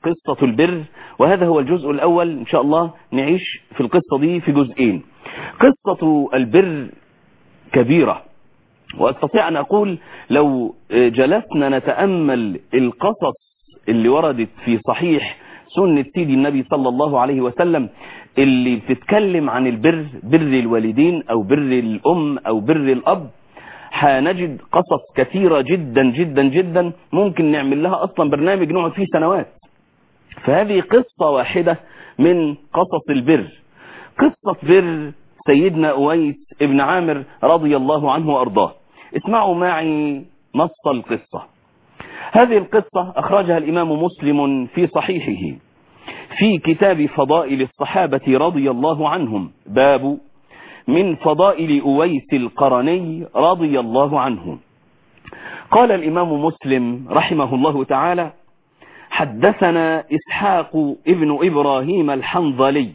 قصة البر وهذا هو الجزء الأول إن شاء الله نعيش في القصة دي في جزئين قصة البر كبيرة وأستطيع أن أقول لو جلسنا نتأمل القصص اللي وردت في صحيح سنة سيدي النبي صلى الله عليه وسلم اللي بتتكلم عن البر بر الوالدين أو بر الأم أو بر الأب هنجد قصص كثيرة جدا جدا جدا ممكن نعمل لها أصلا برنامج نقعد فيه سنوات فهذه قصة واحدة من قصص البر قصة بر سيدنا أويس ابن عامر رضي الله عنه وأرضاه اسمعوا معي نص القصة هذه القصة أخرجها الإمام مسلم في صحيحه في كتاب فضائل الصحابة رضي الله عنهم باب من فضائل أويس القرني رضي الله عنه قال الإمام مسلم رحمه الله تعالى حدثنا إسحاق ابن إبراهيم الحنظلي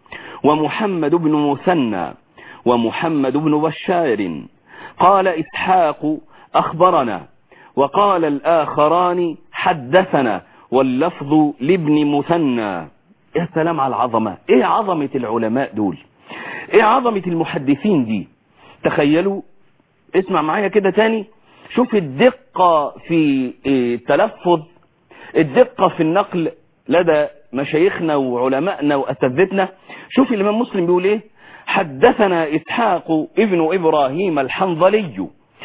ومحمد بن مثنى ومحمد بن بشار قال إسحاق أخبرنا وقال الآخران حدثنا واللفظ لابن مثنى يا سلام على العظمة ايه عظمة العلماء دول ايه عظمة المحدثين دي تخيلوا اسمع معايا كده تاني شوف الدقة في التلفظ الدقة في النقل لدى مشايخنا وعلمائنا وأساتذتنا شوف الإمام مسلم بيقول ايه حدثنا إسحاق ابن إبراهيم الحنظلي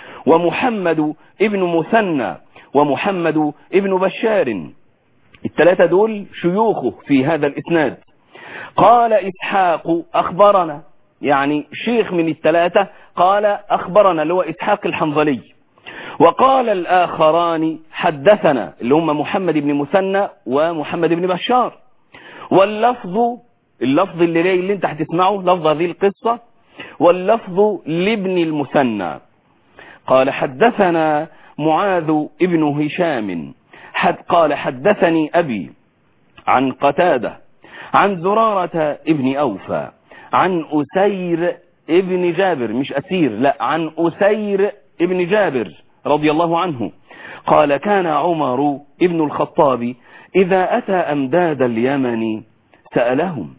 ومحمد ابن مثنى ومحمد ابن بشار الثلاثة دول شيوخه في هذا الإسناد قال إسحاق أخبرنا يعني شيخ من الثلاثة قال أخبرنا اللي هو إسحاق الحنظلي وقال الآخران حدثنا اللي هم محمد بن مثنى ومحمد بن بشار واللفظ اللفظ اللي راي اللي انت هتسمعه لفظ هذه القصة واللفظ لابن المثنى قال حدثنا معاذ ابن هشام حد قال حدثني أبي عن قتادة عن زرارة ابن أوفى عن أسير ابن جابر مش أسير لا عن أسير ابن جابر رضي الله عنه قال كان عمر ابن الخطاب إذا أتى أمداد اليمن سألهم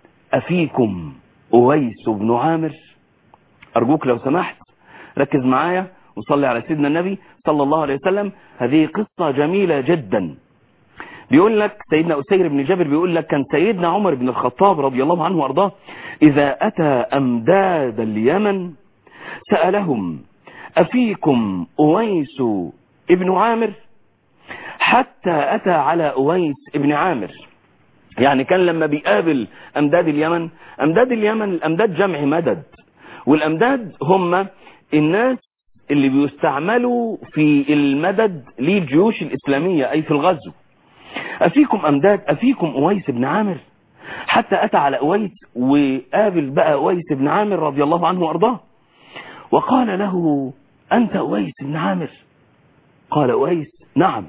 أفيكم أويس بن عامر أرجوك لو سمحت ركز معايا وصلي على سيدنا النبي صلى الله عليه وسلم هذه قصة جميلة جدا بيقول لك سيدنا أسير بن جابر بيقول لك كان سيدنا عمر بن الخطاب رضي الله عنه وارضاه إذا أتى أمداد اليمن سألهم أفيكم أويس ابن عامر حتى أتى على أويس ابن عامر يعني كان لما بيقابل أمداد اليمن أمداد اليمن الأمداد جمع مدد والأمداد هم الناس اللي بيستعملوا في المدد للجيوش الإسلامية أي في الغزو أفيكم أمداد أفيكم أويس بن عامر حتى أتى على أويس وقابل بقى أويس بن عامر رضي الله عنه وأرضاه وقال له أنت أويس بن عامر قال أويس نعم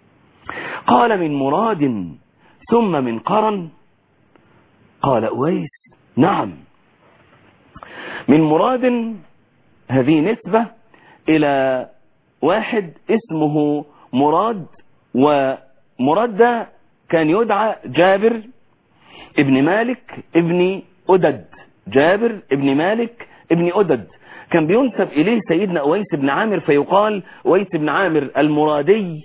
قال من مراد ثم من قرن قال أويس نعم من مراد هذه نسبة إلى واحد اسمه مراد ومراد ده كان يدعى جابر ابن مالك ابن أدد جابر ابن مالك ابن أدد كان بينسب إليه سيدنا أويس بن عامر فيقال أويس بن عامر المرادي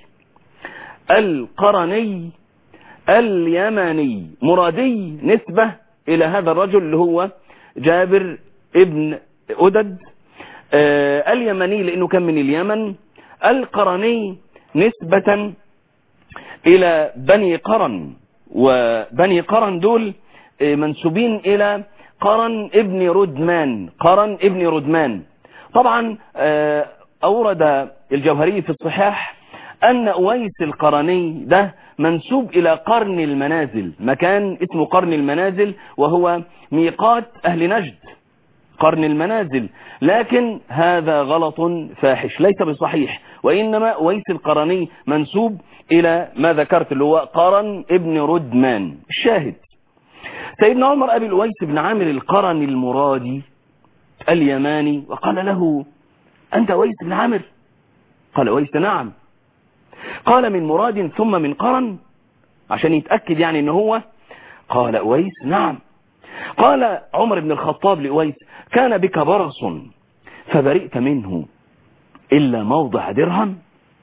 القرني اليمني مرادي نسبة إلى هذا الرجل اللي هو جابر ابن أدد آه اليمني لأنه كان من اليمن القرني نسبة إلى بني قرن وبني قرن دول آه منسوبين إلى قرن ابن ردمان قرن ابن ردمان طبعا آه أورد الجوهري في الصحاح أن أويس القرني ده منسوب إلى قرن المنازل مكان اسمه قرن المنازل وهو ميقات أهل نجد قرن المنازل لكن هذا غلط فاحش ليس بصحيح وإنما أويس القرني منسوب إلى ما ذكرت اللي هو قرن ابن ردمان الشاهد سيدنا عمر أبي الأويس بن عامر القرن المرادي اليماني وقال له أنت أويس بن عامر قال أويس نعم قال من مراد ثم من قرن عشان يتأكد يعني ان هو قال أويس نعم قال عمر بن الخطاب لأويس كان بك برص فبرئت منه إلا موضع درهم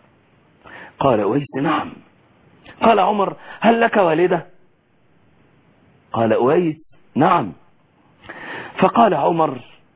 قال أويس نعم قال عمر هل لك والدة قال أويس نعم فقال عمر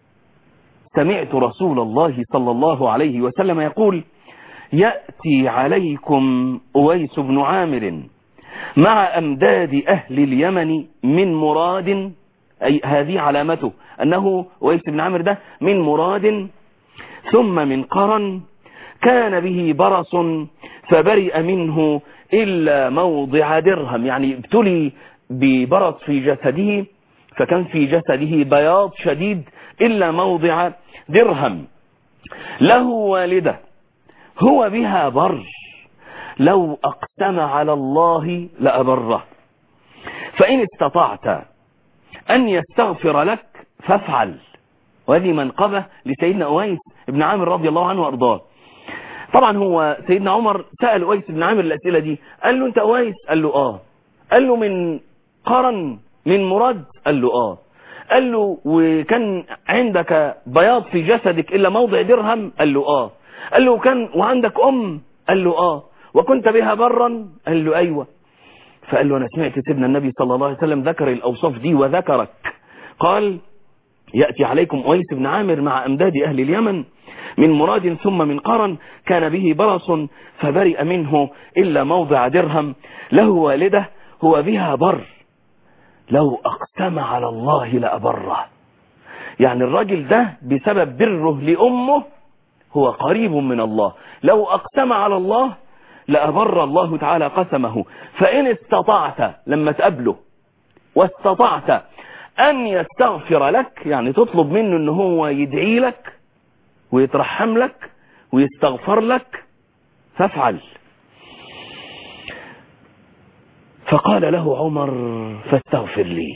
سمعت رسول الله صلى الله عليه وسلم يقول يأتي عليكم أويس بن عامر مع أمداد أهل اليمن من مراد أي هذه علامته أنه أويس بن عامر ده من مراد ثم من قرن كان به برص فبرئ منه إلا موضع درهم يعني ابتلي ببرص في جسده فكان في جسده بياض شديد إلا موضع درهم له والدة هو بها بر لو أقسم على الله لأبره فإن استطعت أن يستغفر لك فافعل وهذه منقبة لسيدنا أويس بن عامر رضي الله عنه وأرضاه طبعا هو سيدنا عمر سأل أويس بن عامر الأسئلة دي قال له أنت أويس قال له آه قال له من قرن من مراد قال له آه قال له وكان عندك بياض في جسدك إلا موضع درهم قال له آه قال له كان وعندك أم قال له آه وكنت بها برا قال له أيوة فقال له أنا سمعت سيدنا النبي صلى الله عليه وسلم ذكر الأوصاف دي وذكرك قال يأتي عليكم أويس بن عامر مع أمداد أهل اليمن من مراد ثم من قرن كان به برص فبرئ منه إلا موضع درهم له والده هو بها بر لو أقسم على الله لأبره يعني الراجل ده بسبب بره لأمه هو قريب من الله لو أقسم على الله لأبر الله تعالى قسمه فإن استطعت لما تقابله واستطعت أن يستغفر لك يعني تطلب منه أنه هو يدعي لك ويترحم لك ويستغفر لك فافعل فقال له عمر فاستغفر لي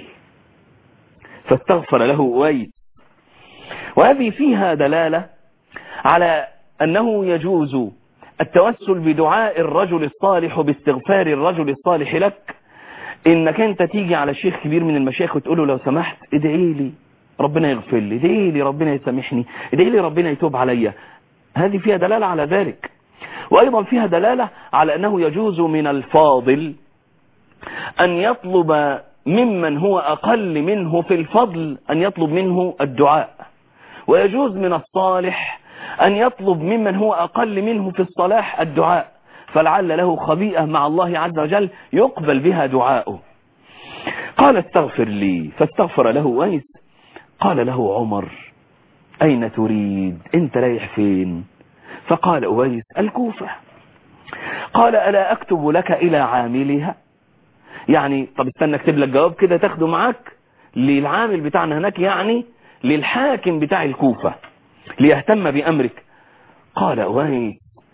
فاستغفر له أويس وهذه فيها دلالة على أنه يجوز التوسل بدعاء الرجل الصالح باستغفار الرجل الصالح لك انك انت تيجي على شيخ كبير من المشايخ وتقول له لو سمحت ادعي لي ربنا يغفر لي ادعي لي ربنا يسامحني ادعي لي ربنا يتوب عليا هذه فيها دلالة على ذلك وايضا فيها دلالة على انه يجوز من الفاضل ان يطلب ممن هو اقل منه في الفضل ان يطلب منه الدعاء ويجوز من الصالح أن يطلب ممن هو أقل منه في الصلاح الدعاء فلعل له خبيئة مع الله عز وجل يقبل بها دعاؤه قال استغفر لي فاستغفر له ويس قال له عمر أين تريد انت رايح فين فقال أويس الكوفة قال ألا أكتب لك إلى عاملها يعني طب استنى اكتب لك جواب كده تاخده معاك للعامل بتاعنا هناك يعني للحاكم بتاع الكوفة ليهتم بأمرك قال ويس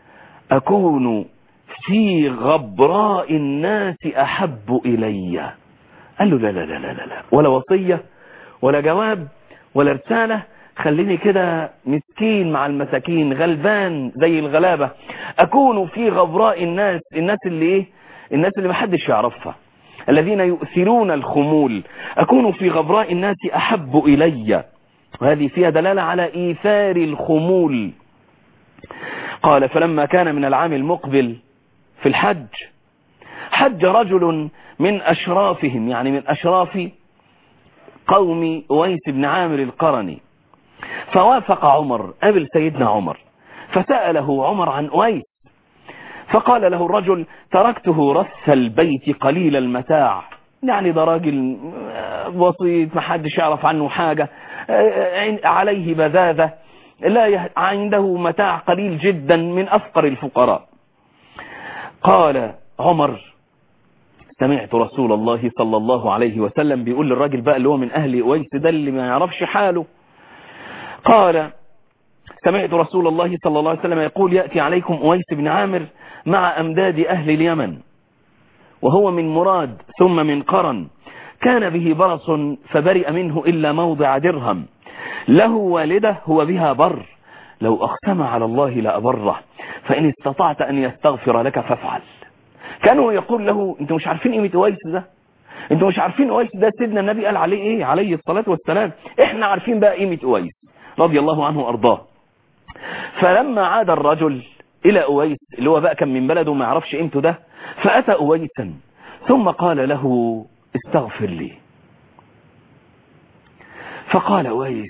أكون في غبراء الناس أحب إلي قال له لا لا لا لا لا ولا وصية ولا جواب ولا رسالة خليني كده مسكين مع المساكين غلبان زي الغلابة أكون في غبراء الناس الناس اللي إيه الناس اللي محدش يعرفها الذين يؤثرون الخمول أكون في غبراء الناس أحب إلي وهذه فيها دلالة على إيثار الخمول قال فلما كان من العام المقبل في الحج حج رجل من أشرافهم يعني من أشراف قوم ويس بن عامر القرني فوافق عمر قبل سيدنا عمر فسأله عمر عن أويس فقال له الرجل تركته رث البيت قليل المتاع يعني ده راجل بسيط ما حدش يعرف عنه حاجة عليه بذاذة لا عنده متاع قليل جدا من أفقر الفقراء قال عمر سمعت رسول الله صلى الله عليه وسلم بيقول للراجل بقى اللي هو من أهل أويس ده اللي ما يعرفش حاله قال سمعت رسول الله صلى الله عليه وسلم يقول يأتي عليكم أويس بن عامر مع أمداد أهل اليمن وهو من مراد ثم من قرن كان به برص فبرئ منه إلا موضع درهم له والده هو بها بر لو أقسم على الله لأبره فإن استطعت أن يستغفر لك فافعل كانوا يقول له انتوا مش عارفين قيمة اويس ده انتوا مش عارفين اويس ده سيدنا النبي قال عليه ايه عليه الصلاة والسلام احنا عارفين بقى قيمة اويس رضي الله عنه وارضاه فلما عاد الرجل الى اويس اللي هو بقى كان من بلده ما يعرفش قيمته ده فاتى اويسا ثم قال له استغفر لي فقال اويس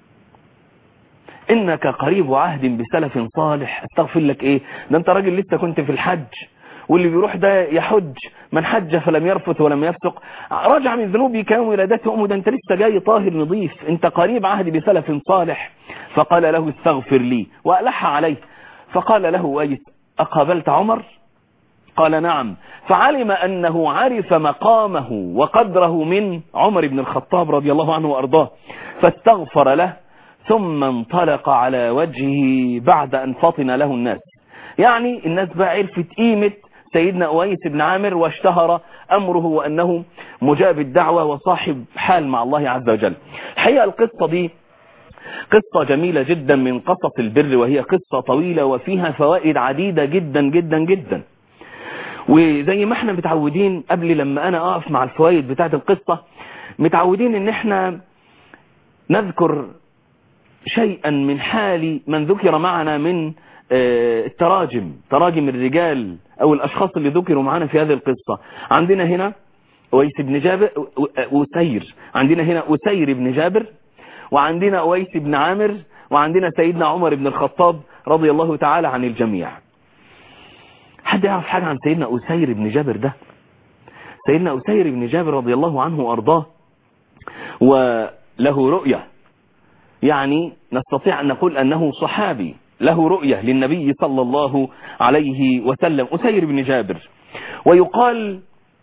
انك قريب عهد بسلف صالح استغفر لك ايه ده انت راجل لسه كنت في الحج واللي بيروح ده يحج من حج فلم يرفث ولم يفسق رجع من ذنوبه كيوم ولادته امه ده انت لسه جاي طاهر نظيف انت قريب عهد بسلف صالح فقال له استغفر لي والح عليه فقال له ويس اقابلت عمر قال نعم فعلم انه عرف مقامه وقدره من عمر بن الخطاب رضي الله عنه وارضاه فاستغفر له ثم انطلق على وجهه بعد ان فطن له الناس يعني الناس بقى عرفت قيمة سيدنا أويس بن عامر واشتهر أمره وأنه مجاب الدعوة وصاحب حال مع الله عز وجل الحقيقة القصة دي قصة جميلة جدا من قصص البر وهي قصة طويلة وفيها فوائد عديدة جدا جدا جدا وزي ما احنا متعودين قبل لما انا اقف مع الفوائد بتاعت القصة متعودين ان احنا نذكر شيئا من حال من ذكر معنا من التراجم تراجم الرجال او الاشخاص اللي ذكروا معنا في هذه القصة عندنا هنا اويس بن جابر اسير عندنا هنا اسير بن جابر وعندنا اويس بن عامر وعندنا سيدنا عمر بن الخطاب رضي الله تعالى عن الجميع حد يعرف حاجة عن سيدنا اسير بن جابر ده سيدنا اسير بن جابر رضي الله عنه وارضاه وله رؤية يعني نستطيع ان نقول انه صحابي له رؤية للنبي صلى الله عليه وسلم أسير بن جابر ويقال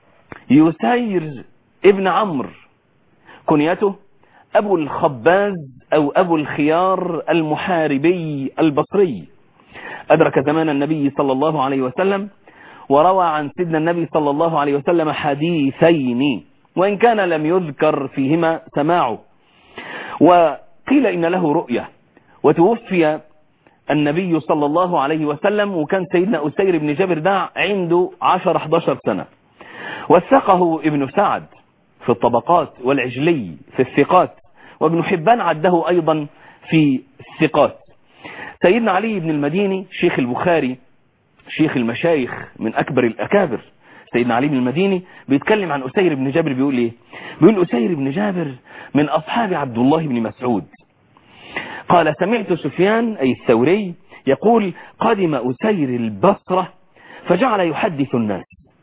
يسير ابن عمرو كنيته أبو الخباز أو أبو الخيار المحاربي البصري أدرك زمان النبي صلى الله عليه وسلم وروى عن سيدنا النبي صلى الله عليه وسلم حديثين وإن كان لم يذكر فيهما سماعه وقيل إن له رؤية وتوفي النبي صلى الله عليه وسلم وكان سيدنا أسير بن جابر ده عنده 10-11 سنة وثقه ابن سعد في الطبقات والعجلي في الثقات وابن حبان عده أيضا في الثقات سيدنا علي بن المديني شيخ البخاري شيخ المشايخ من أكبر الأكابر سيدنا علي بن المديني بيتكلم عن أسير بن جابر بيقول إيه بيقول أسير بن جابر من أصحاب عبد الله بن مسعود قال سمعت سفيان أي الثوري يقول قدم أسير البصرة فجعل يحدث الناس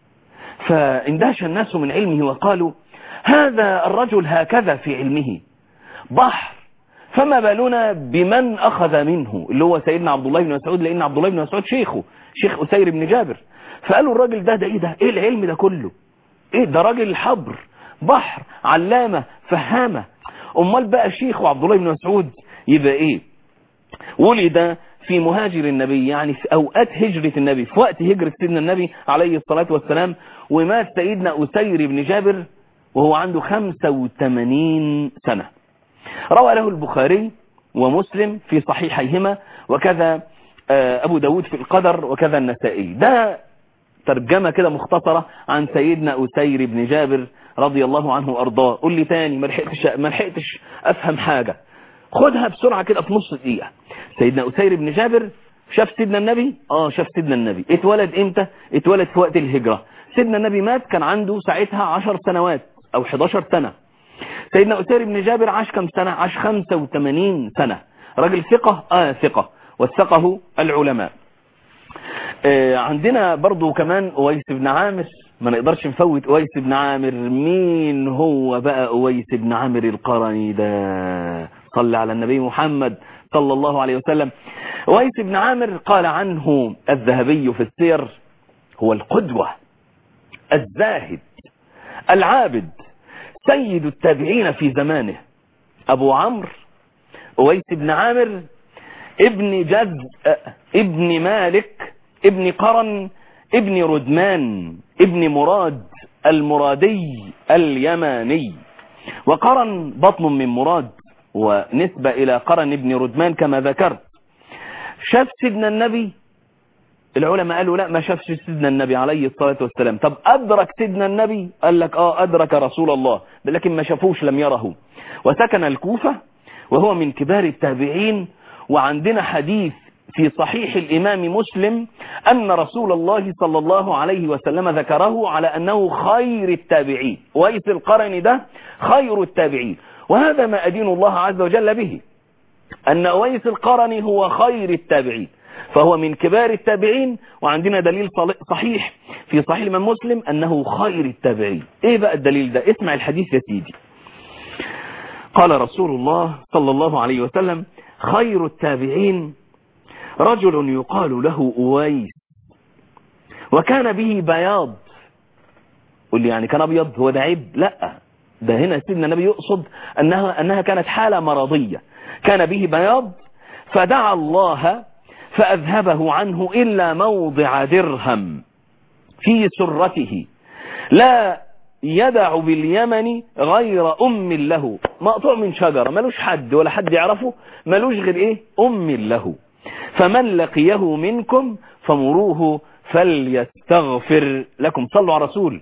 فاندهش الناس من علمه وقالوا هذا الرجل هكذا في علمه بحر فما بالنا بمن أخذ منه اللي هو سيدنا عبد الله بن مسعود لأن عبد الله بن مسعود شيخه شيخ أسير بن جابر فقالوا الراجل ده ده ايه ده ايه العلم ده كله ايه ده راجل حبر بحر علامة فهامة امال بقى شيخ وعبد الله بن مسعود يبقى ايه ولد في مهاجر النبي يعني في اوقات هجرة النبي في وقت هجرة سيدنا النبي عليه الصلاة والسلام ومات سيدنا أسير بن جابر وهو عنده 85 سنة روى له البخاري ومسلم في صحيحيهما وكذا أبو داود في القدر وكذا النسائي ده ترجمة كده مختصرة عن سيدنا أسير بن جابر رضي الله عنه وأرضاه قول لي تاني ما لحقتش ما لحقتش أفهم حاجة خدها بسرعة كده في نص دقيقة سيدنا أسير بن جابر شاف سيدنا النبي اه شاف سيدنا النبي اتولد امتى اتولد في وقت الهجرة سيدنا النبي مات كان عنده ساعتها 10 سنوات او 11 سنة سيدنا أسير بن جابر عاش كم سنة عاش 85 سنة راجل ثقة اه ثقة وثقه العلماء آه عندنا برضو كمان أويس بن عامر ما نقدرش نفوت أويس بن عامر مين هو بقى أويس بن عامر القرني ده صلى على النبي محمد صلى الله عليه وسلم أويس بن عامر قال عنه الذهبي في السير هو القدوة الزاهد العابد سيد التابعين في زمانه أبو عمرو أويس بن عامر ابن جد ابن مالك ابن قرن ابن ردمان ابن مراد المرادي اليماني وقرن بطن من مراد ونسبة إلى قرن ابن ردمان كما ذكرت شاف سيدنا النبي العلماء قالوا لا ما شافش سيدنا النبي عليه الصلاة والسلام طب أدرك سيدنا النبي قال لك آه أدرك رسول الله لكن ما شافوش لم يره وسكن الكوفة وهو من كبار التابعين وعندنا حديث في صحيح الإمام مسلم أن رسول الله صلى الله عليه وسلم ذكره على أنه خير التابعين ويس القرن ده خير التابعين وهذا ما أدين الله عز وجل به أن أويس القرني هو خير التابعين فهو من كبار التابعين وعندنا دليل صحيح في صحيح الإمام مسلم أنه خير التابعين إيه بقى الدليل ده اسمع الحديث يا سيدي قال رسول الله صلى الله عليه وسلم خير التابعين رجل يقال له أويس وكان به بياض قل لي يعني كان أبيض هو ده عيب لا ده هنا سيدنا النبي يقصد أنها, أنها كانت حالة مرضية كان به بياض فدعا الله فأذهبه عنه إلا موضع درهم في سرته لا يدع باليمن غير أم له مقطوع من شجرة ملوش حد ولا حد يعرفه ملوش غير إيه أم له فمن لقيه منكم فمروه فليستغفر لكم صلوا على رسول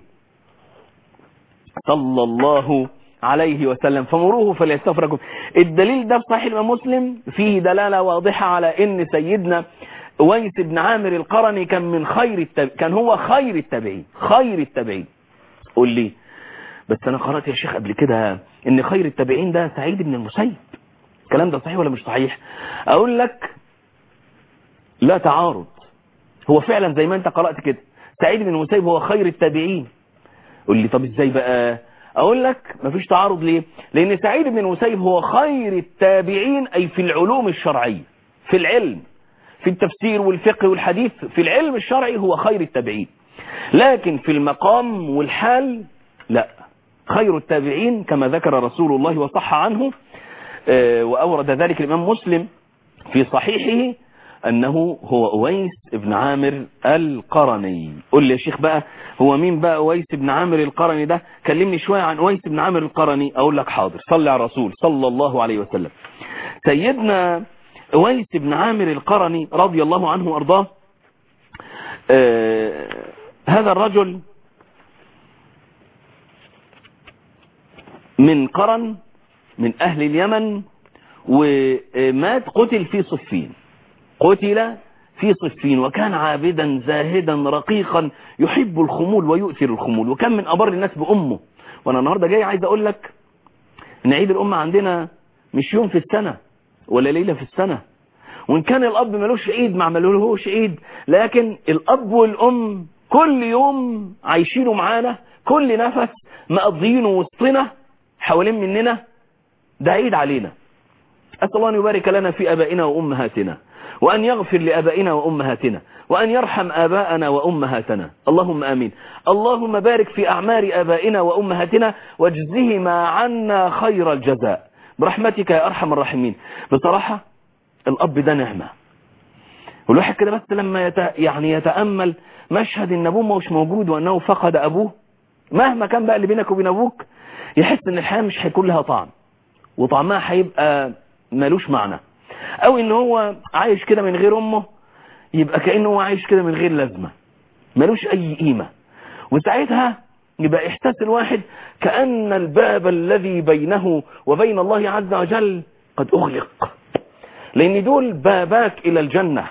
صلى الله عليه وسلم فمروه فليستغفر لكم الدليل ده في صحيح الإمام مسلم فيه دلالة واضحة على ان سيدنا ويس بن عامر القرني كان من خير التابعين كان هو خير التابعين خير التابعين قول لي بس انا قرأت يا شيخ قبل كده ان خير التابعين ده سعيد بن المسيب الكلام ده صحيح ولا مش صحيح اقول لك لا تعارض هو فعلا زي ما انت قرأت كده سعيد بن المسيب هو خير التابعين قول لي طب ازاي بقى اقول لك مفيش تعارض ليه لان سعيد بن المسيب هو خير التابعين اي في العلوم الشرعية في العلم في التفسير والفقه والحديث في العلم الشرعي هو خير التابعين لكن في المقام والحال لا خير التابعين كما ذكر رسول الله وصح عنه وأورد ذلك الإمام مسلم في صحيحه أنه هو أويس بن عامر القرني قل لي يا شيخ بقى هو مين بقى أويس بن عامر القرني ده كلمني شوية عن أويس بن عامر القرني أقول لك حاضر صلي على الرسول صلى الله عليه وسلم سيدنا أويس بن عامر القرني رضي الله عنه وأرضاه آه هذا الرجل من قرن من أهل اليمن ومات قتل في صفين قتل في صفين وكان عابدا زاهدا رقيقا يحب الخمول ويؤثر الخمول وكان من أبر الناس بأمه وأنا النهاردة جاي عايز أقول لك إن عيد الأمة عندنا مش يوم في السنة ولا ليلة في السنة وإن كان الأب ملوش عيد ما عملوهوش عيد لكن الأب والأم كل يوم عايشينه معانا كل نفس مقضيينه وسطنا حوالين مننا ده عيد علينا أسأل الله أن يبارك لنا في أبائنا وأمهاتنا وأن يغفر لأبائنا وأمهاتنا وأن يرحم آباءنا وأمهاتنا اللهم آمين اللهم بارك في أعمار آبائنا وأمهاتنا واجزهما عنا خير الجزاء برحمتك يا أرحم الراحمين بصراحة الأب ده نعمة والواحد كده بس لما يت... يعني يتأمل مشهد ان ابوه مش موجود وانه فقد ابوه مهما كان بقى اللي بينك وبين ابوك يحس ان الحياة مش هيكون لها طعم وطعمها هيبقى ملوش معنى او ان هو عايش كده من غير امه يبقى كأنه هو عايش كده من غير لازمة ملوش اي قيمة وساعتها يبقى احساس الواحد كأن الباب الذي بينه وبين الله عز وجل قد اغلق لان دول باباك الى الجنة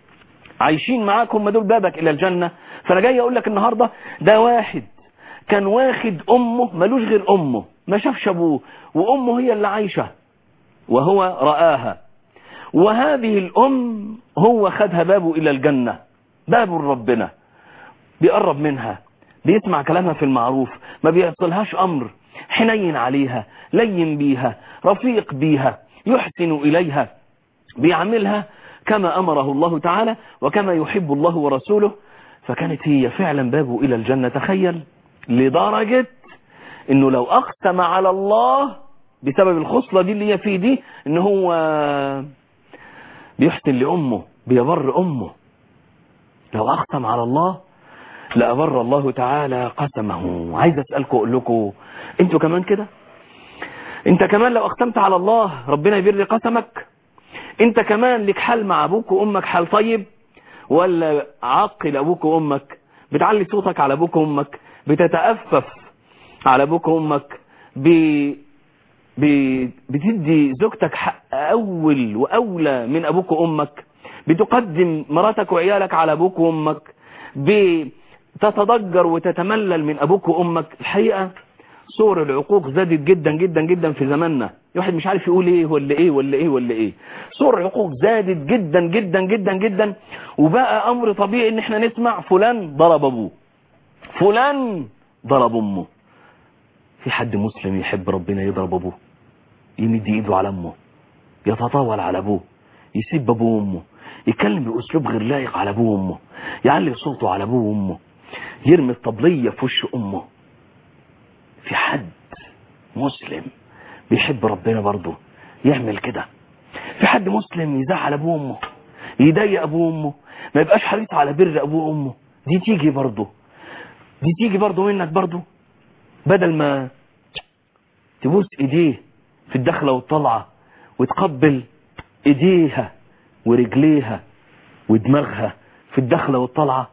عايشين معاك هم دول بابك الى الجنة فانا جاي اقول لك النهاردة ده واحد كان واخد امه ملوش غير امه ما شافش ابوه وامه هي اللي عايشة وهو رآها وهذه الام هو خدها بابه الى الجنة باب ربنا بيقرب منها بيسمع كلامها في المعروف ما بيصلهاش امر حنين عليها لين بيها رفيق بيها يحسن اليها بيعملها كما أمره الله تعالى وكما يحب الله ورسوله فكانت هي فعلا بابه إلى الجنة تخيل لدرجة انه لو اقسم على الله بسبب الخصلة دي اللي هي فيه دي ان هو بيحسن لأمه بيبر أمه لو اقسم على الله لأبر الله تعالى قسمه عايز أسألكم أقول لكم انتوا كمان كده انت كمان لو اقسمت على الله ربنا يبر قسمك انت كمان لك حال مع ابوك وامك حال طيب ولا عقل ابوك وامك بتعلي صوتك على ابوك وامك بتتأفف على ابوك وامك ب... ب... بتدي زوجتك حق اول واولى من ابوك وامك بتقدم مراتك وعيالك على ابوك وامك بتتضجر وتتملل من ابوك وامك الحقيقة صور العقوق زادت جدا جدا جدا في زماننا الواحد مش عارف يقول ايه ولا ايه ولا ايه ولا ايه صور العقوق زادت جدا جدا جدا جدا وبقى امر طبيعي ان احنا نسمع فلان ضرب ابوه فلان ضرب امه في حد مسلم يحب ربنا يضرب ابوه يمد ايده على امه يتطاول على ابوه يسيب ابوه وامه يتكلم باسلوب غير لائق على ابوه وامه يعلي صوته على ابوه وامه يرمي الطبليه في وش امه في حد مسلم بيحب ربنا برضه يعمل كده في حد مسلم يزعل ابوه وامه يضايق ابوه وامه ما يبقاش حريص على بر ابوه وامه دي تيجي برضه دي تيجي برضه منك برضه بدل ما تبوس ايديه في الدخلة والطلعة وتقبل ايديها ورجليها ودماغها في الدخلة والطلعة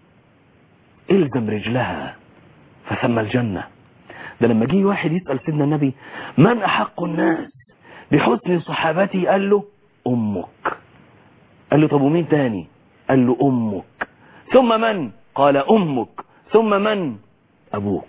الزم رجلها فثم الجنة ده لما جه واحد يسأل سيدنا النبي من أحق الناس بحسن صحابتي قال له أمك قال له طب ومين تاني قال له أمك ثم من قال أمك ثم من أبوك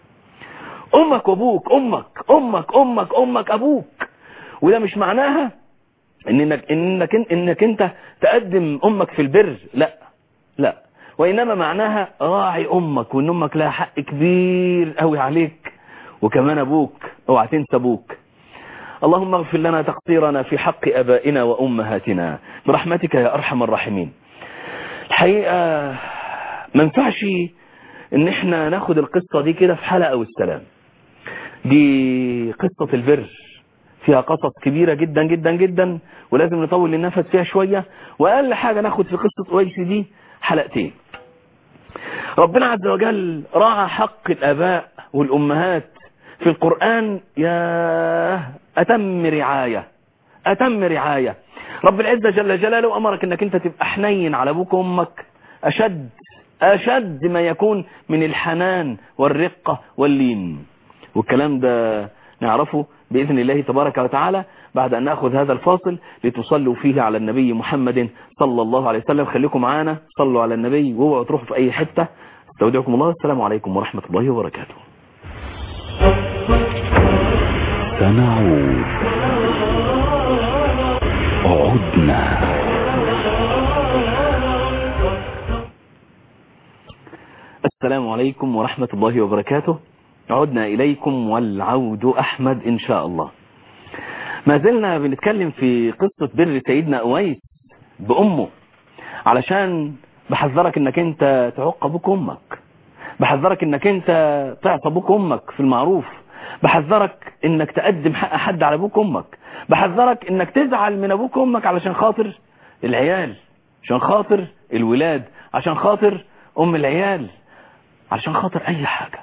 أمك وأبوك أمك أمك أمك أمك أبوك وده مش معناها إنك, إنك, إنك أنت تقدم أمك في البر لا لا وإنما معناها راعي أمك وإن أمك لها حق كبير قوي عليك وكمان أبوك اوعى تنسى أبوك اللهم اغفر لنا تقصيرنا في حق أبائنا وأمهاتنا برحمتك يا أرحم الراحمين الحقيقة ما ينفعش ان احنا ناخد القصة دي كده في حلقة والسلام دي قصة البر فيها قصص كبيرة جدا جدا جدا ولازم نطول النفس فيها شوية واقل حاجة ناخد في قصة قويس دي حلقتين ربنا عز وجل راعى حق الاباء والامهات في القرآن يا اتم رعاية اتم رعاية رب العزة جل جلاله امرك انك انت تبقى حنين على ابوك وامك اشد أشد ما يكون من الحنان والرقة واللين والكلام ده نعرفه بإذن الله تبارك وتعالى بعد أن نأخذ هذا الفاصل لتصلوا فيه على النبي محمد صلى الله عليه وسلم خليكم معانا صلوا على النبي واوعوا تروحوا في أي حتة استودعكم الله السلام عليكم ورحمة الله وبركاته سنعود عدنا السلام عليكم ورحمة الله وبركاته عدنا إليكم والعود أحمد إن شاء الله ما زلنا بنتكلم في قصة بر سيدنا أويس بأمه علشان بحذرك انك انت تعق ابوك وامك بحذرك انك انت تعصى ابوك وامك في المعروف بحذرك انك تقدم حق حد على ابوك وامك بحذرك انك تزعل من ابوك وامك علشان خاطر العيال عشان خاطر الولاد عشان خاطر ام العيال عشان خاطر اي حاجة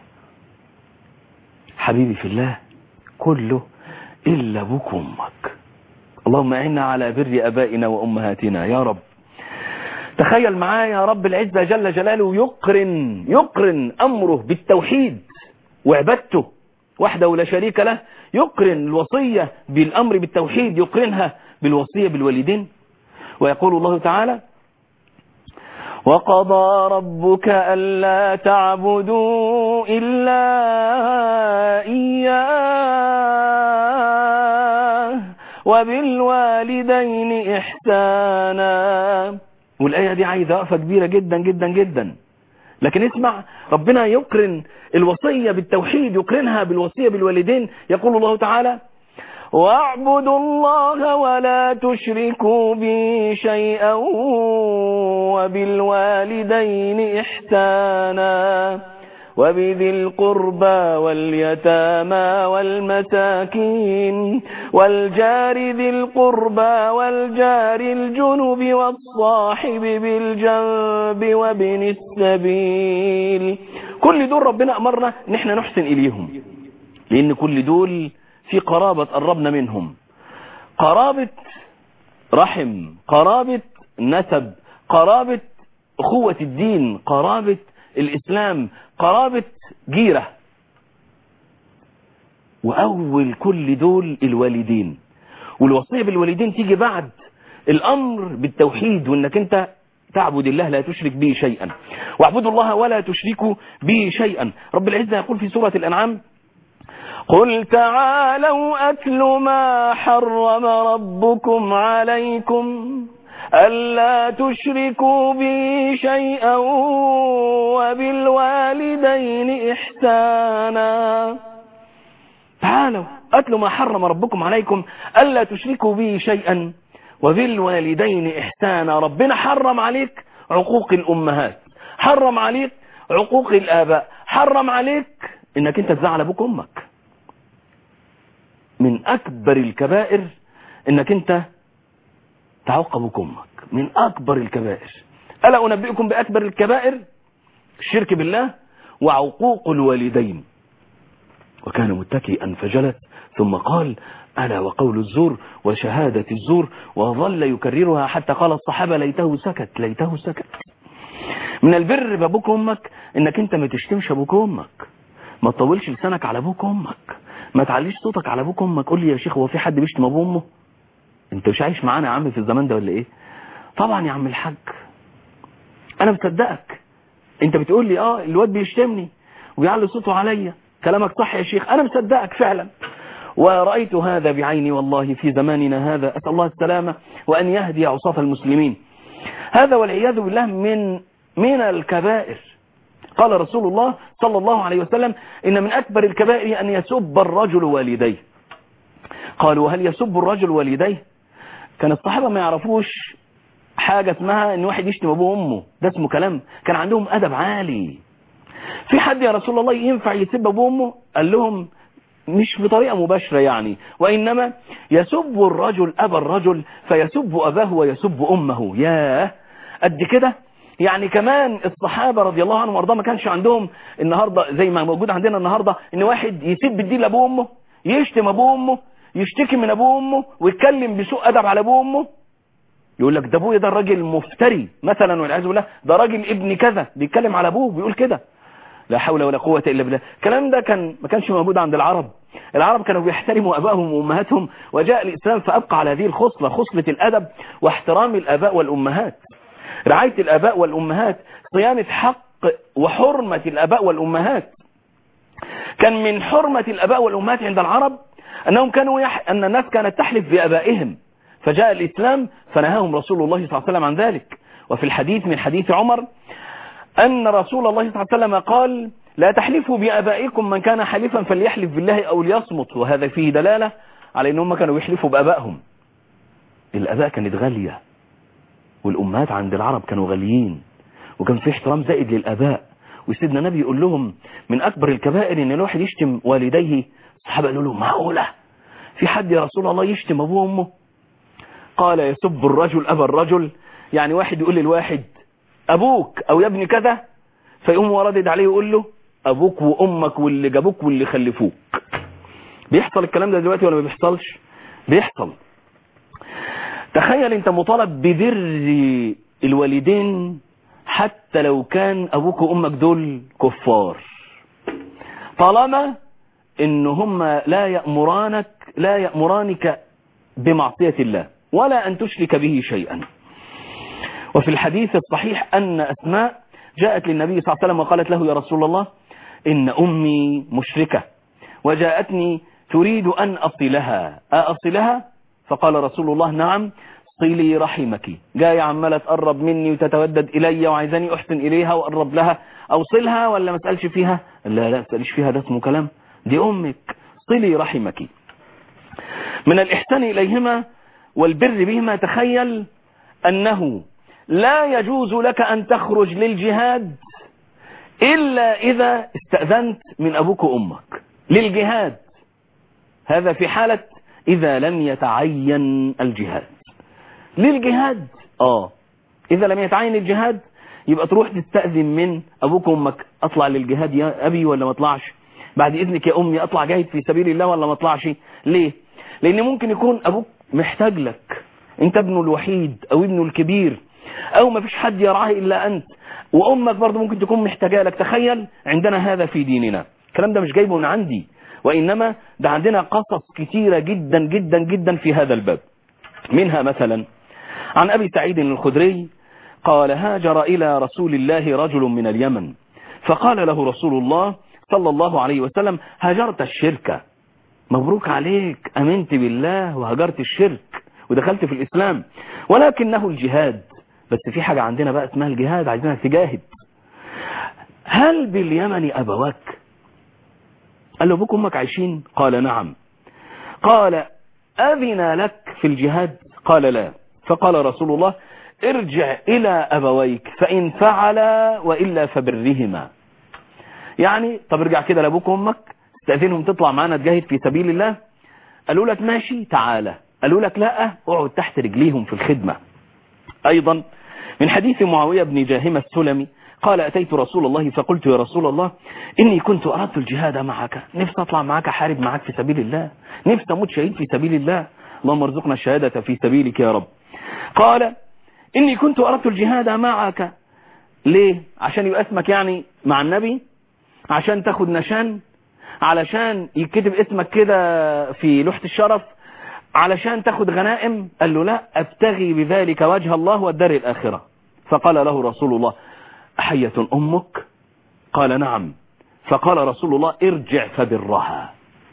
حبيبي في الله كله الا ابوك وامك اللهم اعنا على بر ابائنا وامهاتنا يا رب تخيل معايا رب العزة جل جلاله يقرن يقرن امره بالتوحيد وعبادته وحده لا شريك له يقرن الوصية بالامر بالتوحيد يقرنها بالوصية بالوالدين ويقول الله تعالى وقضى ربك ألا تعبدوا إلا إياه وبالوالدين إحسانا والآية دي عايزة وقفة كبيرة جدا جدا جدا لكن اسمع ربنا يقرن الوصية بالتوحيد يقرنها بالوصية بالوالدين يقول الله تعالى واعبدوا الله ولا تشركوا به شيئا وبالوالدين إحسانا وبذي القربى واليتامى والمساكين والجار ذي القربى والجار الجنب والصاحب بالجنب وابن السبيل كل دول ربنا أمرنا ان احنا نحسن إليهم لأن كل دول في قرابة قربنا منهم قرابة رحم قرابة نسب قرابة أخوة الدين قرابة الإسلام قرابة جيرة وأول كل دول الوالدين والوصية بالوالدين تيجي بعد الأمر بالتوحيد وأنك أنت تعبد الله لا تشرك به شيئا واعبدوا الله ولا تشركوا به شيئا رب العزة يقول في سورة الأنعام قل تعالوا أتل ما حرم ربكم عليكم ألا تشركوا به شيئا وبالوالدين إحسانا تعالوا أتل ما حرم ربكم عليكم ألا تشركوا به شيئا وبالوالدين إحسانا ربنا حرم عليك عقوق الأمهات حرم عليك عقوق الآباء حرم عليك إنك أنت تزعل أبوك أمك من أكبر الكبائر إنك أنت تعوق أبوك أمك من أكبر الكبائر ألا أنبئكم بأكبر الكبائر الشرك بالله وعقوق الوالدين وكان متكئا فجلس ثم قال ألا وقول الزور وشهادة الزور وظل يكررها حتى قال الصحابة ليته سكت ليته سكت من البر بابوك وامك انك انت ما تشتمش ابوك وامك ما تطولش لسانك على ابوك وامك ما تعليش صوتك على ابوك وامك قول لي يا شيخ هو في حد بيشتم ابوه وامه انت مش عايش معانا يا عم في الزمان ده ولا ايه طبعا يا عم الحاج انا مصدقك انت بتقول لي اه الواد بيشتمني ويعلي صوته عليا كلامك صح يا شيخ انا مصدقك فعلا ورأيت هذا بعيني والله في زماننا هذا أسأل الله السلامة وأن يهدي عصاة المسلمين هذا والعياذ بالله من من الكبائر قال رسول الله صلى الله عليه وسلم إن من أكبر الكبائر أن يسب الرجل والديه قالوا هل يسب الرجل والديه كان الصحابة ما يعرفوش حاجة اسمها ان واحد يشتم ابوه وامه ده اسمه كلام كان عندهم ادب عالي في حد يا رسول الله ينفع يسب ابوه وامه قال لهم مش بطريقة مباشرة يعني وإنما يسب الرجل أبا الرجل فيسب أباه ويسب أمه ياه قد كده يعني كمان الصحابة رضي الله عنهم وارضاهم ما كانش عندهم النهاردة زي ما موجود عندنا النهاردة ان واحد يسب الدين لأبوه وأمه يشتم أبوه وأمه يشتكي من أبوه وأمه ويتكلم بسوء أدب على أبوه وأمه يقول لك ده أبويا ده الراجل مفتري مثلا والعياذ بالله ده راجل ابن كذا بيتكلم على أبوه بيقول كده لا حول ولا قوة إلا بالله الكلام ده كان ما كانش موجود عند العرب العرب كانوا بيحترموا أبائهم وأمهاتهم وجاء الإسلام فأبقى على هذه الخصلة خصلة الأدب واحترام الآباء والأمهات رعاية الآباء والأمهات صيانة حق وحرمة الآباء والأمهات كان من حرمة الآباء والأمهات عند العرب أنهم كانوا يح... أن الناس كانت تحلف بآبائهم فجاء الإسلام فنهاهم رسول الله صلى الله عليه وسلم عن ذلك وفي الحديث من حديث عمر أن رسول الله صلى الله عليه وسلم قال لا تحلفوا بآبائكم من كان حليفا فليحلف بالله أو ليصمت وهذا فيه دلالة على أنهم كانوا يحلفوا بآبائهم الآباء كانت غالية والأمهات عند العرب كانوا غاليين وكان في احترام زائد للآباء وسيدنا النبي يقول لهم من أكبر الكبائر أن الواحد يشتم والديه الصحابة قالوا له معقولة في حد يا رسول الله يشتم أبوه وأمه قال يسب الرجل أبا الرجل يعني واحد يقول للواحد أبوك أو يا ابن كذا فيقوم وردد عليه ويقول له أبوك وأمك واللي جابوك واللي خلفوك بيحصل الكلام ده دلوقتي ولا ما بيحصلش بيحصل تخيل انت مطالب ببر الوالدين حتى لو كان أبوك وأمك دول كفار طالما ان هم لا يأمرانك لا يأمرانك بمعصية الله ولا أن تشرك به شيئا وفي الحديث الصحيح أن أسماء جاءت للنبي صلى الله عليه وسلم وقالت له يا رسول الله إن أمي مشركة وجاءتني تريد أن أصلها أصلها فقال رسول الله نعم صلي رحمك جاية عمالة تقرب مني وتتودد إلي وعايزاني أحسن إليها وأقرب لها أوصلها ولا ما اسالش فيها لا لا اسالش فيها ده اسمه كلام دي أمك صلي رحمك من الإحسان إليهما والبر بهما تخيل أنه لا يجوز لك أن تخرج للجهاد إلا إذا استأذنت من أبوك وأمك للجهاد هذا في حالة إذا لم يتعين الجهاد للجهاد آه إذا لم يتعين الجهاد يبقى تروح تستأذن من أبوك وأمك أطلع للجهاد يا أبي ولا ما أطلعش بعد إذنك يا أمي أطلع جاهد في سبيل الله ولا ما أطلعش ليه لأن ممكن يكون أبوك محتاج لك أنت ابنه الوحيد أو ابنه الكبير او ما فيش حد يرعاه الا انت وامك برضه ممكن تكون محتاجه لك تخيل عندنا هذا في ديننا الكلام ده مش جايبه من عندي وانما ده عندنا قصص كتيره جدا جدا جدا في هذا الباب منها مثلا عن ابي سعيد الخدري قال هاجر الى رسول الله رجل من اليمن فقال له رسول الله صلى الله عليه وسلم هاجرت الشرك مبروك عليك امنت بالله وهجرت الشرك ودخلت في الاسلام ولكنه الجهاد بس في حاجة عندنا بقى اسمها الجهاد عايزينك تجاهد هل باليمن ابواك قال له ابوك وامك عايشين قال نعم قال اذن لك في الجهاد قال لا فقال رسول الله ارجع الى ابويك فان فعلا والا فبرهما يعني طب ارجع كده لابوك وامك استاذنهم تطلع معانا تجاهد في سبيل الله قالوا لك ماشي تعالى قالوا لك لا اقعد تحت رجليهم في الخدمة ايضا من حديث معاوية بن جاهمة السلمي قال اتيت رسول الله فقلت يا رسول الله اني كنت اردت الجهاد معك نفسي اطلع معك حارب معك في سبيل الله نفسي اموت شهيد في سبيل الله اللهم ارزقنا الشهادة في سبيلك يا رب قال اني كنت اردت الجهاد معك ليه عشان يبقى اسمك يعني مع النبي عشان تاخد نشان علشان يكتب اسمك كده في لوحة الشرف علشان تاخد غنائم قال له لا ابتغي بذلك وجه الله والدار الآخرة فقال له رسول الله أحية أمك قال نعم فقال رسول الله ارجع فبرها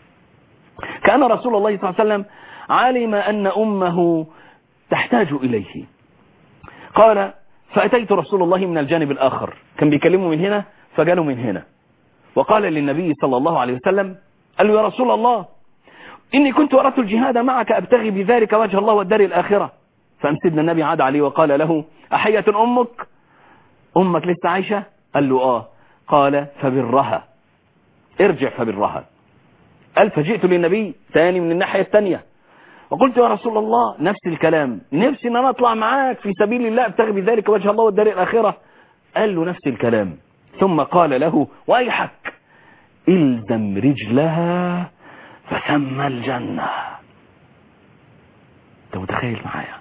كان رسول الله صلى الله عليه وسلم علم أن أمه تحتاج إليه قال فأتيت رسول الله من الجانب الآخر كان بيكلمه من هنا فجاله من هنا وقال للنبي صلى الله عليه وسلم قال له يا رسول الله إني كنت أردت الجهاد معك أبتغي بذلك وجه الله والدار الآخرة فأمسدنا النبي عاد عليه وقال له أحية أمك أمك لسه عايشة قال له آه قال فبرها ارجع فبرها قال فجئت للنبي ثاني من الناحية الثانية وقلت يا رسول الله نفس الكلام نفسي ان انا اطلع معاك في سبيل الله ابتغي بذلك وجه الله والدار الآخرة قال له نفس الكلام ثم قال له ويحك الزم رجلها فثم الجنة انت متخيل معايا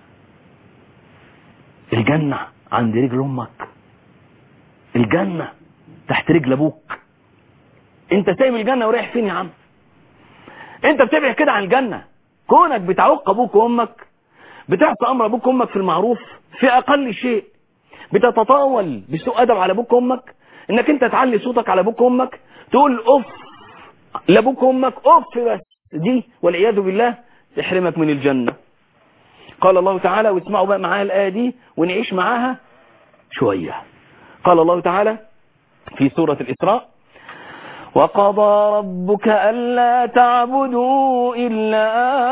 الجنة عند رجل امك الجنة تحت رجل ابوك انت سايب الجنة ورايح فين يا عم انت بتبعد كده عن الجنة كونك بتعوق ابوك وامك بتعصى امر ابوك وامك في المعروف في اقل شيء بتتطاول بسوء ادب على ابوك وامك انك انت تعلي صوتك على ابوك وامك تقول اف لابوك وامك اف بس دي والعياذ بالله تحرمك من الجنة قال الله تعالى واسمعوا بقى معاها الآية دي ونعيش معاها شوية قال الله تعالى في سورة الإسراء وقضى ربك ألا تعبدوا إلا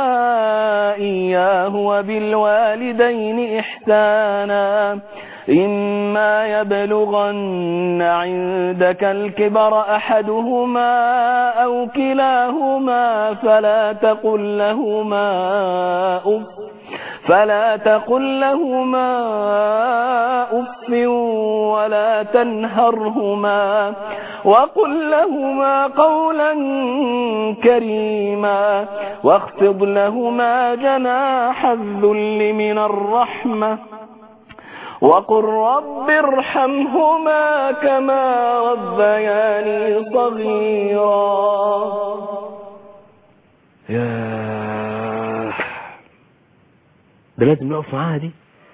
إياه وبالوالدين إحسانا إما يبلغن عندك الكبر أحدهما أو كلاهما فلا تقل لهما أف فلا تقل لهما أف ولا تنهرهما وقل لهما قولا كريما واخفض لهما جناح الذل من الرحمة وقل رب ارحمهما كما ربياني صغيرا يا ده لازم نقف معاها دي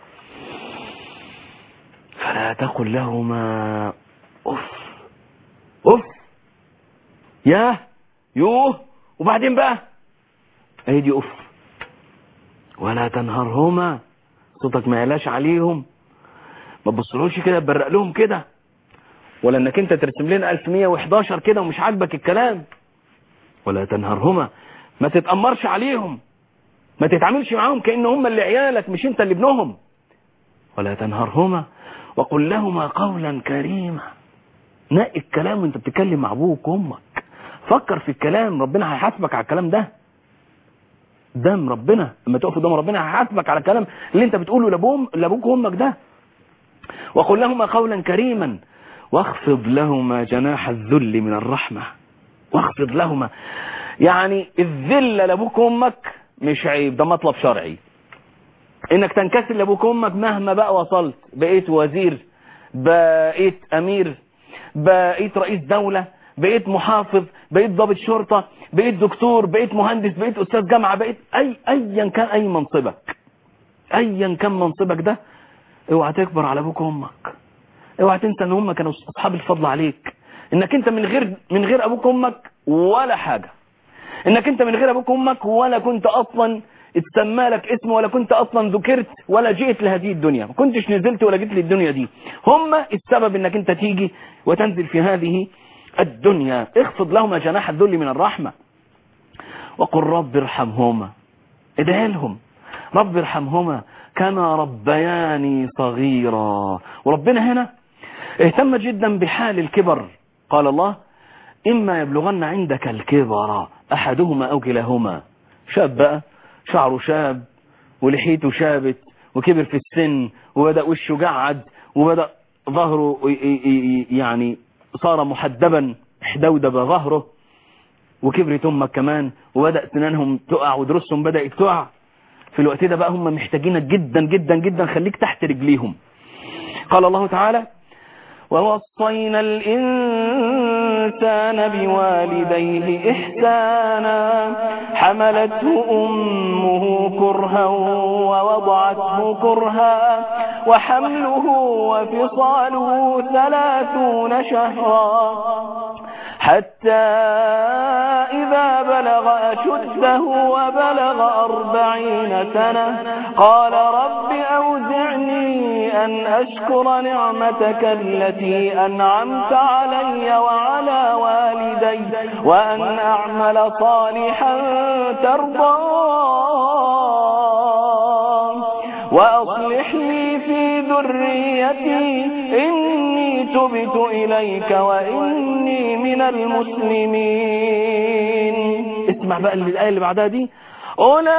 فلا تقل لهما اف اف ياه يوه وبعدين بقى اهي دي اف ولا تنهرهما صوتك ما يلاش عليهم ما تبصلهوش كده تبرق لهم كده ولا انك انت ترسم لنا 1111 كده ومش عاجبك الكلام ولا تنهرهما ما تتأمرش عليهم ما تتعاملش معاهم كأن هم اللي عيالك مش انت اللي ابنهم ولا تنهرهما وقل لهما قولا كريما نقي الكلام وانت بتتكلم مع ابوك وامك فكر في الكلام ربنا هيحاسبك على الكلام ده قدام ربنا لما تقف قدام ربنا هيحاسبك على الكلام اللي انت بتقوله لابوم لابوك وامك ده وقل لهما قولا كريما واخفض لهما جناح الذل من الرحمة واخفض لهما يعني الذل لابوك وامك مش عيب ده مطلب شرعي انك تنكسر لابوك وامك مهما بقى وصلت بقيت وزير بقيت امير بقيت رئيس دولة بقيت محافظ بقيت ضابط شرطة بقيت دكتور بقيت مهندس بقيت استاذ جامعة بقيت اي ايا كان اي منصبك ايا كان منصبك ده اوعى تكبر على ابوك وامك اوعى تنسى ان هم كانوا اصحاب الفضل عليك انك انت من غير من غير ابوك وامك ولا حاجة انك انت من غير ابوك وامك ولا كنت اصلا اتسمى لك اسم ولا كنت اصلا ذكرت ولا جئت لهذه الدنيا ما كنتش نزلت ولا جيت للدنيا دي هم السبب انك انت تيجي وتنزل في هذه الدنيا اخفض لهما جناح الذل من الرحمة وقل رب ارحمهما ادعي لهم رب ارحمهما كما ربياني صغيرا وربنا هنا اهتم جدا بحال الكبر قال الله إما يبلغن عندك الكبر أحدهما أو كلاهما شاب بقى شعره شاب ولحيته شابت وكبر في السن وبدأ وشه قعد وبدأ ظهره يعني صار محدبا احدودب ظهره وكبرت امك كمان وبدأ سنانهم تقع ودروسهم بدأت تقع في الوقت ده بقى هم محتاجينك جدا جدا جدا خليك تحت رجليهم قال الله تعالى ووصينا الإنسان بوالديه إحسانا حملته أمه كرها ووضعته كرها وحمله وفصاله ثلاثون شهرا حتى إذا بلغ أشده وبلغ أربعين سنة قال رب أوزعني أن أشكر نعمتك التي أنعمت علي وعلى والدي وأن أعمل صالحا ترضاه وأصلح لي في ذريتي إني تبت إليك وإني من المسلمين اسمع بقى الآية اللي بعدها دي أولئك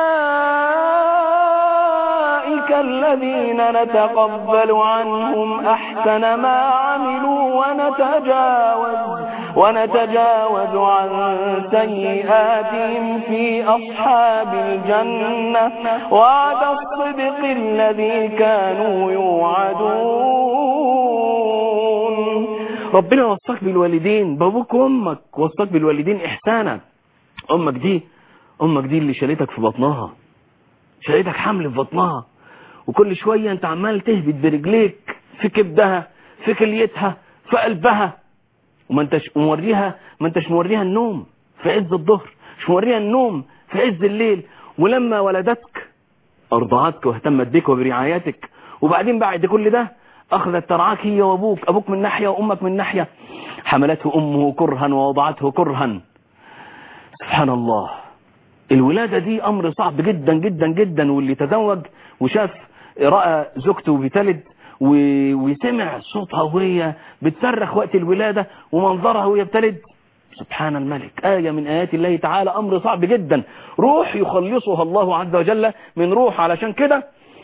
الذين نتقبل عنهم أحسن ما عملوا ونتجاوز ونتجاوز عن سيئاتهم في أصحاب الجنة وعد الصدق الذي كانوا يوعدون ربنا وصاك بالوالدين بابوك وامك وصاك بالوالدين احسانا امك دي امك دي اللي شالتك في بطنها شالتك حمل في بطنها وكل شوية انت عمال تهبط برجليك في كبدها في كليتها في قلبها وما انتش موريها ما انتش موريها النوم في عز الظهر مش موريها النوم في عز الليل ولما ولدتك ارضعتك واهتمت بك وبرعايتك وبعدين بعد كل ده اخذت ترعاك هي وابوك ابوك من ناحية وامك من ناحية حملته امه كرها ووضعته كرها سبحان الله الولادة دي امر صعب جدا جدا جدا واللي تزوج وشاف رأى زوجته بتلد وسمع صوتها وهي بتصرخ وقت الولادة ومنظرها وهي بتلد سبحان الملك آية من آيات الله تعالى أمر صعب جدا روح يخلصها الله عز وجل من روح علشان كده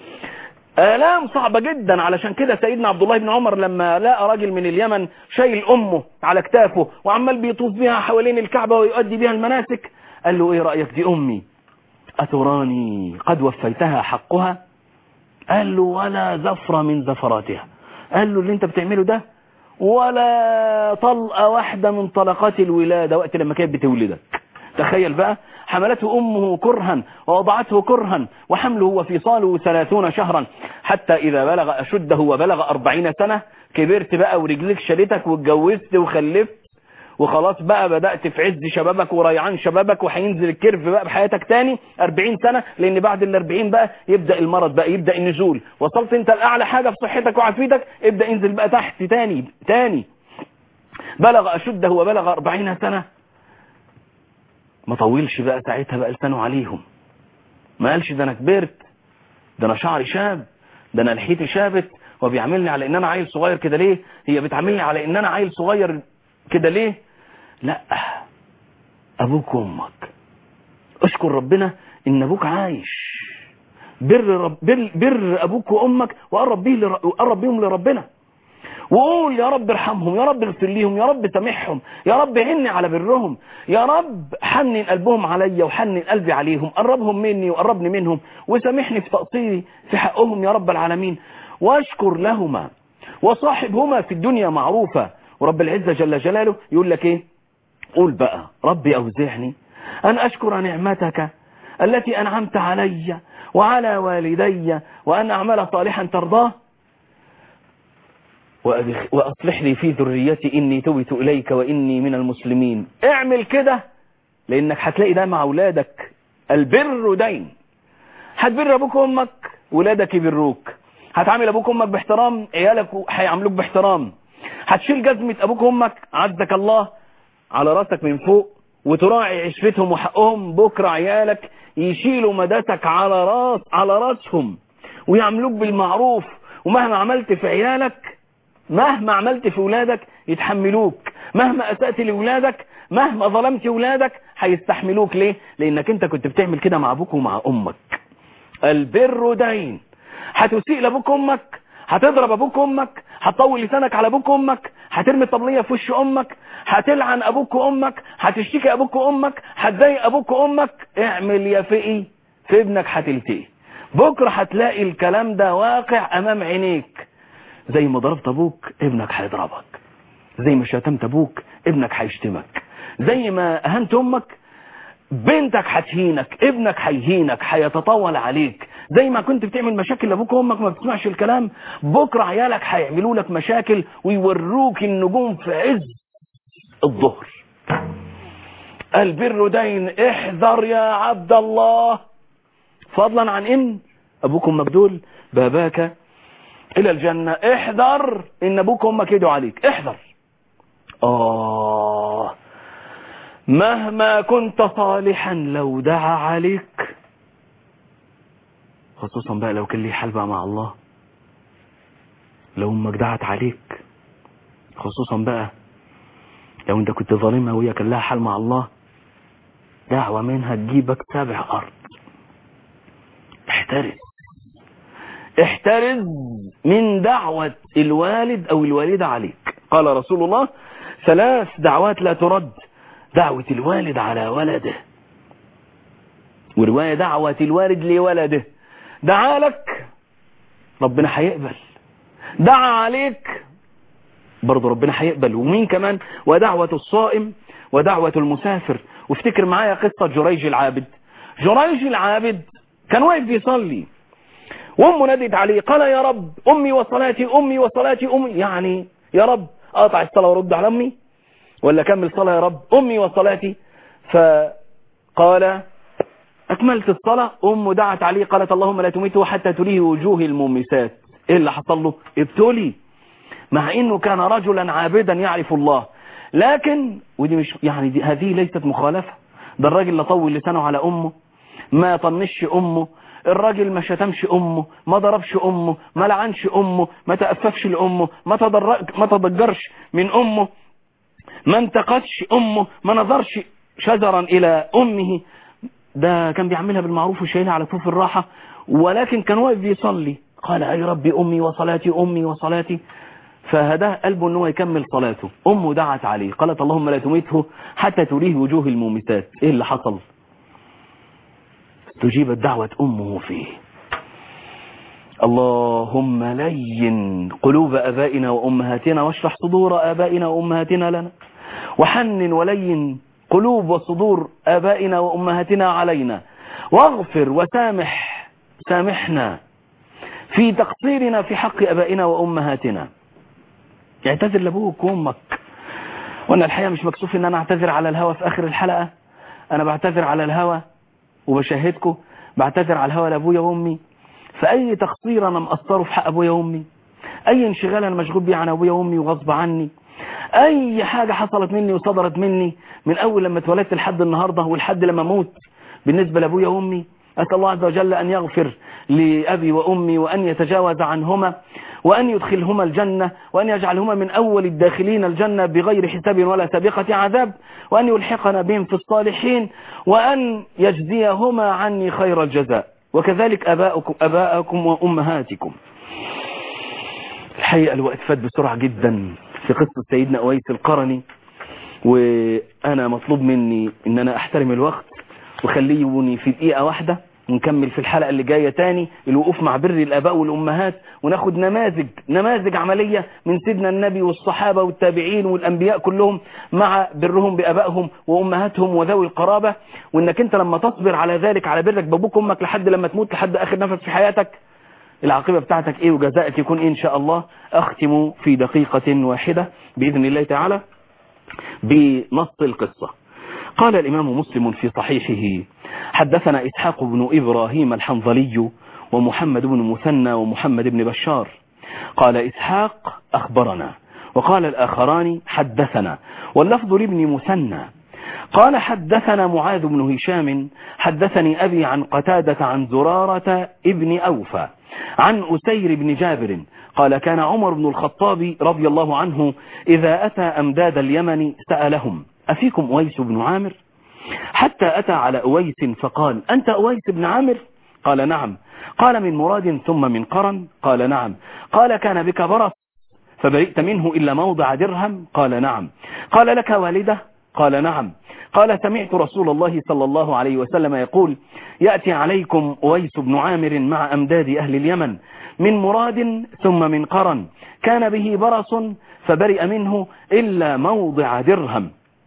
آلام صعبة جدا علشان كده سيدنا عبد الله بن عمر لما لقى راجل من اليمن شايل أمه على كتافه وعمال بيطوف بها حوالين الكعبة ويؤدي بها المناسك قال له ايه رأيك دي أمي أتراني قد وفيتها حقها قال له ولا زفرة من زفراتها قال له اللي انت بتعمله ده ولا طلقة واحدة من طلقات الولادة وقت لما كانت بتولدك تخيل بقى حملته أمه كرها ووضعته كرها وحمله وفصاله ثلاثون شهرا حتى إذا بلغ أشده وبلغ أربعين سنة كبرت بقى ورجلك شالتك واتجوزت وخلفت وخلاص بقى بدأت في عز شبابك وريعان شبابك وهينزل الكيرف بقى بحياتك تاني 40 سنة لان بعد ال 40 بقى يبدأ المرض بقى يبدأ النزول وصلت انت لأعلى حاجة في صحتك وعافيتك ابدأ انزل بقى تحت تاني تاني بلغ أشده وبلغ 40 سنة ما طولش بقى ساعتها بقى لسانه عليهم ما قالش ده انا كبرت ده انا شعري شاب ده انا لحيتي شابت وبيعملني على ان انا عيل صغير كده ليه هي بتعاملني على ان انا عيل صغير كده ليه لا ابوك وامك اشكر ربنا ان ابوك عايش بر, رب بر, بر ابوك وامك وقرب, بيه لر... وقرب بيهم لربنا وقول يا رب ارحمهم يا رب اغفر ليهم يا رب سامحهم يا رب عني على برهم يا رب حنن قلبهم عليا وحنن قلبي عليهم قربهم مني وقربني منهم وسامحني في تقصيري في حقهم يا رب العالمين واشكر لهما وصاحبهما في الدنيا معروفة ورب العزة جل جلاله يقول لك ايه قول بقى ربي أوزعني أن أشكر نعمتك التي أنعمت علي وعلى والدي وأن أعمل صالحا ترضاه وأصلح لي في ذريتي إني توبت إليك وإني من المسلمين اعمل كده لأنك هتلاقي ده مع أولادك البر دين هتبر أبوك وأمك ولادك يبروك هتعامل أبوك وأمك باحترام عيالك هيعاملوك باحترام هتشيل جزمة أبوك وأمك عزك الله على راسك من فوق وتراعي عشرتهم وحقهم بكرة عيالك يشيلوا مداتك على راس على راسهم ويعملوك بالمعروف ومهما عملت في عيالك مهما عملت في ولادك يتحملوك مهما أسأت لولادك مهما ظلمت ولادك هيستحملوك ليه لأنك انت كنت بتعمل كده مع أبوك ومع أمك البر دين هتسيء لأبوك وأمك هتضرب أبوك وأمك هتطول لسانك على أبوك وأمك هترمي طبلية في وش أمك هتلعن أبوك وأمك هتشتكي أبوك وأمك هتضايق أبوك وأمك اعمل يا فقي في ابنك هتلتقي بكرة هتلاقي الكلام ده واقع أمام عينيك زي ما ضربت ابوك ابنك هيضربك زي ما شتمت ابوك ابنك هيشتمك زي ما اهنت امك بنتك هتهينك ابنك هيهينك هيتطاول عليك زي ما كنت بتعمل مشاكل لابوك وامك ما بتسمعش الكلام بكره عيالك هيعملوا لك مشاكل ويوروك النجوم في عز الظهر البر دين احذر يا عبد الله فضلا عن ان ابوك وامك دول باباك الى الجنة احذر ان ابوك وامك يدعوا عليك احذر اه مهما كنت صالحا لو دعا عليك خصوصا بقى لو كان لي حال بقى مع الله لو امك دعت عليك خصوصا بقى لو انت كنت ظالمها وهي كان لها حال مع الله دعوة منها تجيبك سبع ارض احترس احترز من دعوة الوالد او الوالدة عليك قال رسول الله ثلاث دعوات لا ترد دعوة الوالد على ولده ورواية دعوة الوالد لولده دعا لك ربنا هيقبل دعا عليك برضه ربنا هيقبل ومين كمان ودعوة الصائم ودعوة المسافر وافتكر معايا قصة جريج العابد جريج العابد كان واقف بيصلي وامه نادت عليه قال يا رب امي وصلاتي امي وصلاتي امي يعني يا رب اقطع الصلاه ورد على امي ولا كمل صلاه يا رب امي وصلاتي فقال اكملت الصلاه امه دعت عليه قالت اللهم لا تميته حتى تريه وجوه المومسات ايه اللي حصل له ابتلي مع انه كان رجلا عابدا يعرف الله لكن ودي مش يعني دي هذه ليست مخالفه ده الراجل اللي طول لسانه على امه ما طنش امه الراجل ما شتمش امه ما ضربش امه ما لعنش امه ما تأففش لامه ما تضرق ما تضجرش من امه ما انتقدش امه ما نظرش شجرا الى امه ده كان بيعملها بالمعروف وشايلها على كفوف الراحة ولكن كان واقف بيصلي قال اي ربي امي وصلاتي امي وصلاتي فهداه قلبه ان هو يكمل صلاته امه دعت عليه قالت اللهم لا تميته حتى تريه وجوه المومسات ايه اللي حصل استجيبت دعوة أمه فيه اللهم لين قلوب أبائنا وأمهاتنا واشرح صدور آبائنا وأمهاتنا لنا وحنن ولين قلوب وصدور آبائنا وأمهاتنا علينا واغفر وسامح سامحنا في تقصيرنا في حق أبائنا وأمهاتنا اعتذر لأبوك وأمك وأنا الحقيقة مش مكسوف إن أنا أعتذر على الهوى في آخر الحلقة أنا بعتذر على الهوى وبشاهدكم بعتذر على الهوى لابويا وامي فاي تقصير انا مقصره في حق ابويا وامي اي انشغال انا مشغول بيه عن ابويا وامي وغصب عني اي حاجة حصلت مني وصدرت مني من اول لما اتولدت لحد النهاردة ولحد لما اموت بالنسبة لابويا وامي اسال الله عز وجل ان يغفر لابي وامي وان يتجاوز عنهما وأن يدخلهما الجنة وأن يجعلهما من أول الداخلين الجنة بغير حساب ولا سابقة عذاب وأن يلحقنا بهم في الصالحين وأن يجزيهما عني خير الجزاء وكذلك أباؤكم, أباءكم وأمهاتكم الحقيقة الوقت فات بسرعة جدا في قصة سيدنا أويس القرني وأنا مطلوب مني إن أنا أحترم الوقت وخليوني في دقيقة واحدة ونكمل في الحلقة اللي جاية تاني الوقوف مع بر الآباء والأمهات وناخد نماذج نماذج عملية من سيدنا النبي والصحابة والتابعين والأنبياء كلهم مع برهم بآبائهم وأمهاتهم وذوي القرابة وإنك أنت لما تصبر على ذلك على برك بابوك وأمك لحد لما تموت لحد آخر نفس في حياتك العاقبة بتاعتك إيه وجزائك يكون إيه إن شاء الله أختم في دقيقة واحدة بإذن الله تعالى بنص القصة قال الإمام مسلم في صحيحه حدثنا إسحاق بن إبراهيم الحنظلي ومحمد بن مثنى ومحمد بن بشار قال إسحاق أخبرنا وقال الآخران حدثنا واللفظ لابن مثنى قال حدثنا معاذ بن هشام حدثني أبي عن قتادة عن زرارة ابن أوفى عن أسير بن جابر قال كان عمر بن الخطاب رضي الله عنه إذا أتى أمداد اليمن سألهم أفيكم أويس بن عامر حتى أتى على أويس فقال أنت أويس بن عامر قال نعم قال من مراد ثم من قرن قال نعم قال كان بك برص فبرئت منه إلا موضع درهم قال نعم قال لك والدة قال نعم قال سمعت رسول الله صلى الله عليه وسلم يقول يأتي عليكم أويس بن عامر مع أمداد أهل اليمن من مراد ثم من قرن كان به برص فبرئ منه إلا موضع درهم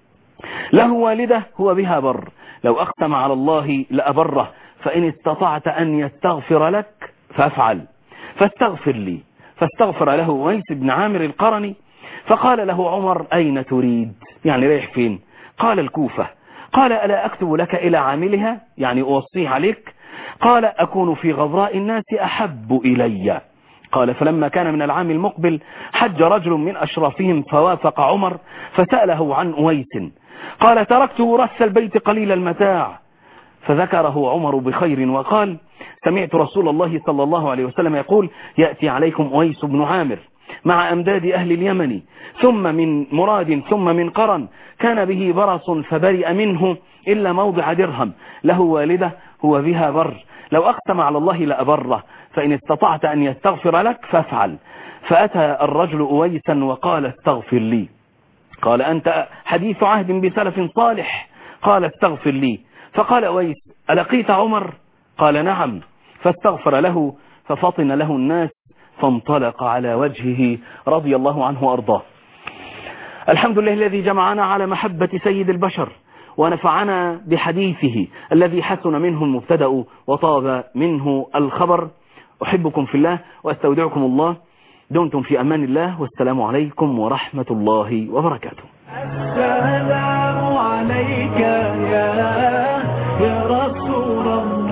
له والدة هو بها بر لو أقسم على الله لأبره فإن استطعت أن يستغفر لك فافعل فاستغفر لي فاستغفر له ويس بن عامر القرني فقال له عمر أين تريد يعني رايح فين قال الكوفة قال ألا أكتب لك إلى عاملها يعني أوصيه عليك قال أكون في غضراء الناس أحب إلي قال فلما كان من العام المقبل حج رجل من أشرافهم فوافق عمر فسأله عن أويس قال تركته رس البيت قليل المتاع فذكره عمر بخير وقال سمعت رسول الله صلى الله عليه وسلم يقول يأتي عليكم أويس بن عامر مع أمداد أهل اليمن ثم من مراد ثم من قرن كان به برص فبرئ منه إلا موضع درهم له والدة هو بها بر لو أقسم على الله لأبره فإن استطعت أن يستغفر لك فافعل فأتى الرجل أويسا وقال استغفر لي قال أنت حديث عهد بسلف صالح قال استغفر لي فقال أويس ألقيت عمر قال نعم فاستغفر له ففطن له الناس فانطلق على وجهه رضي الله عنه وأرضاه الحمد لله الذي جمعنا على محبة سيد البشر ونفعنا بحديثه الذي حسن منه المبتدأ وطاب منه الخبر أحبكم في الله وأستودعكم الله دمتم في أمان الله والسلام عليكم ورحمة الله وبركاته السلام عليك يا يا رسول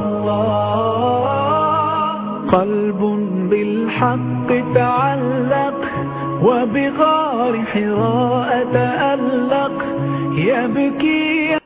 الله قلب بالحق تعلق وبغار حراء تألق يبكي